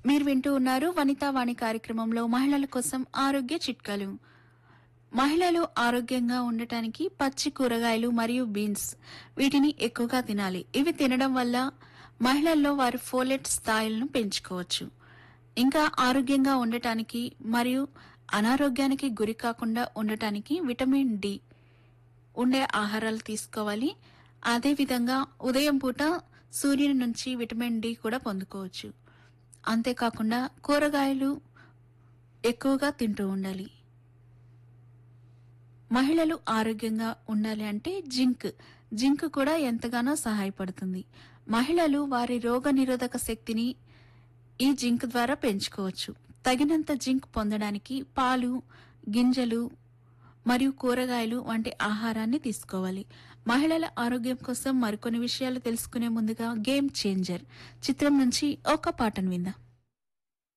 మీరు వింటూ ఉన్నారు వనితా వాణి కార్యక్రమంలో మహిళల కోసం ఆరోగ్య చిట్కాలు మహిళలు ఆరోగ్యంగా ఉండటానికి పచ్చి కూరగాయలు మరియు బీన్స్ వీటిని ఎక్కువగా తినాలి ఇవి తినడం వల్ల మహిళల్లో వారి ఫోలెట్ స్థాయిలను పెంచుకోవచ్చు ఇంకా ఆరోగ్యంగా ఉండటానికి మరియు అనారోగ్యానికి గురి కాకుండా ఉండటానికి విటమిన్ డి ఉండే ఆహారాలు తీసుకోవాలి అదేవిధంగా ఉదయం పూట సూర్యుని నుంచి విటమిన్ డి కూడా పొందుకోవచ్చు అంతేకాకుండా కూరగాయలు ఎక్కువగా తింటూ ఉండాలి మహిళలు ఆరోగ్యంగా ఉండాలి అంటే జింక్ జింక్ కూడా ఎంతగానో సహాయపడుతుంది మహిళలు వారి రోగ నిరోధక శక్తిని ఈ జింక్ ద్వారా పెంచుకోవచ్చు తగినంత జింక్ పొందడానికి పాలు గింజలు మరియు కూరగాయలు వంటి ఆహారాన్ని తీసుకోవాలి మహిళల ఆరోగ్యం కోసం మరికొన్ని విషయాలు తెలుసుకునే ముందుగా గేమ్ చేంజర్ చిత్రం నుంచి ఒక పాటను విందాం